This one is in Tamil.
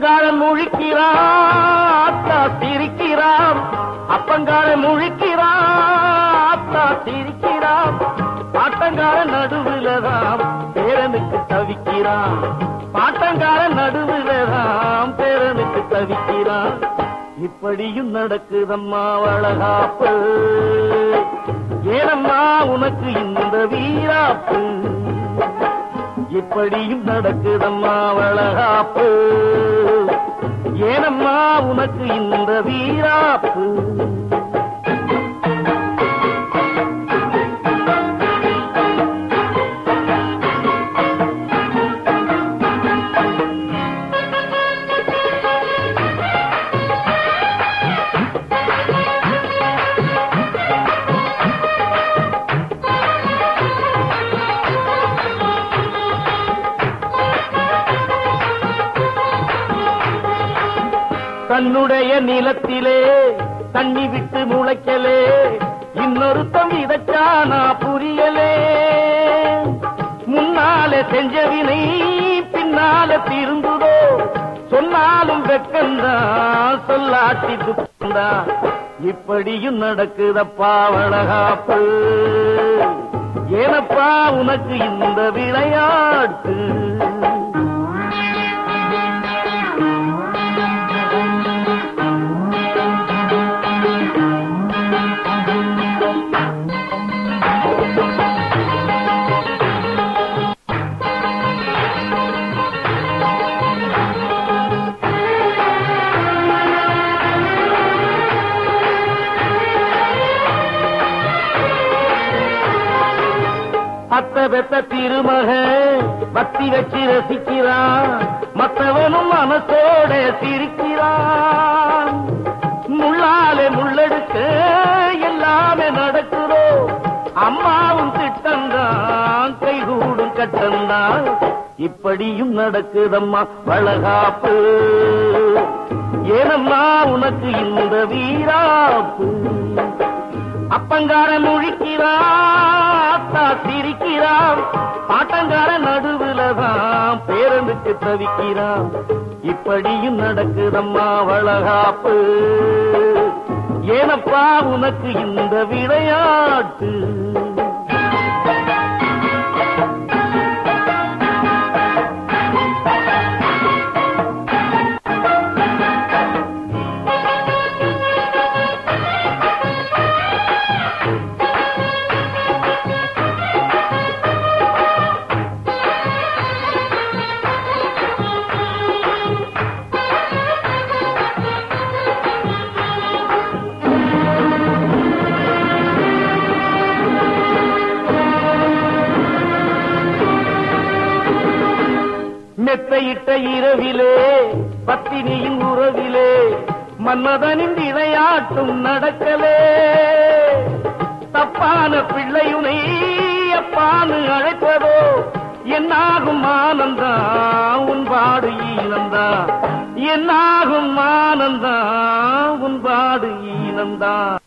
அப்பங்காரன் முழிக்கிறான் அத்தா சிரிக்கிறான் அப்பங்காரன் முழிக்கிறான் அத்தா சிரிக்கிறான் பாட்டங்காரன் நடுவுலதான் பேரனுக்கு தவிக்கிறான் பாட்டங்காரன் நடுவுலதான் பேரனுக்கு தவிக்கிறான் இப்படியும் நடக்குதம்மா வளகாப்பு ஏனம்மா உனக்கு இந்த வீராப்பு இப்படியும் நடக்குதம்மா வளகாப்பு ஏனம்மா உனக்கு இந்த வீராப்பு தன்னுடைய நிலத்திலே தண்ணி விட்டு முளைக்கலே இன்னொருத்தம் விதச்சானா புரியலே முன்னாலே செஞ்ச வினை பின்னால திருந்துதோ சொன்னாலும் வெக்கந்தான் சொல்லாட்டி துக்கந்தான் இப்படியும் நடக்குதப்பா வளகாப்பு ஏனப்பா உனக்கு இந்த விளையாட்டு அத்த பெத்த திருமக பக்தி வச்சு ரசிக்கிறான் மத்தவனும் மனசோட சிரிக்கிறான் முள்ளாலே முள்ளெடுக்க எல்லாமே நடக்குதோ அம்மாவும் திட்டந்தான் கைகூடும் கட்டந்தான் இப்படியும் நடக்குதம்மா வளகாப்பு ஏனம்மா உனக்கு இந்த வீராப்பு அப்பங்கார முழிக்கிறான் சிரிக்கிறான் பாட்டங்கார நடுவுலதான் பேரனுக்கு தவிக்கிறான் இப்படியும் நடக்குதம்மா வளகாப்பு ஏனப்பா உனக்கு இந்த விளையாட்டு மெத்தையிட்ட இரவிலே பத்தினியின் உறவிலே மன்மதனின் விளையாட்டும் நடக்கலே தப்பான பிள்ளையுனை அப்பான்னு அழைப்பதோ என்னாகும் ஆனந்தா உன் பாடு ஈனந்தா என்னாகும் ஆனந்தா உன் பாடு ஈனந்தா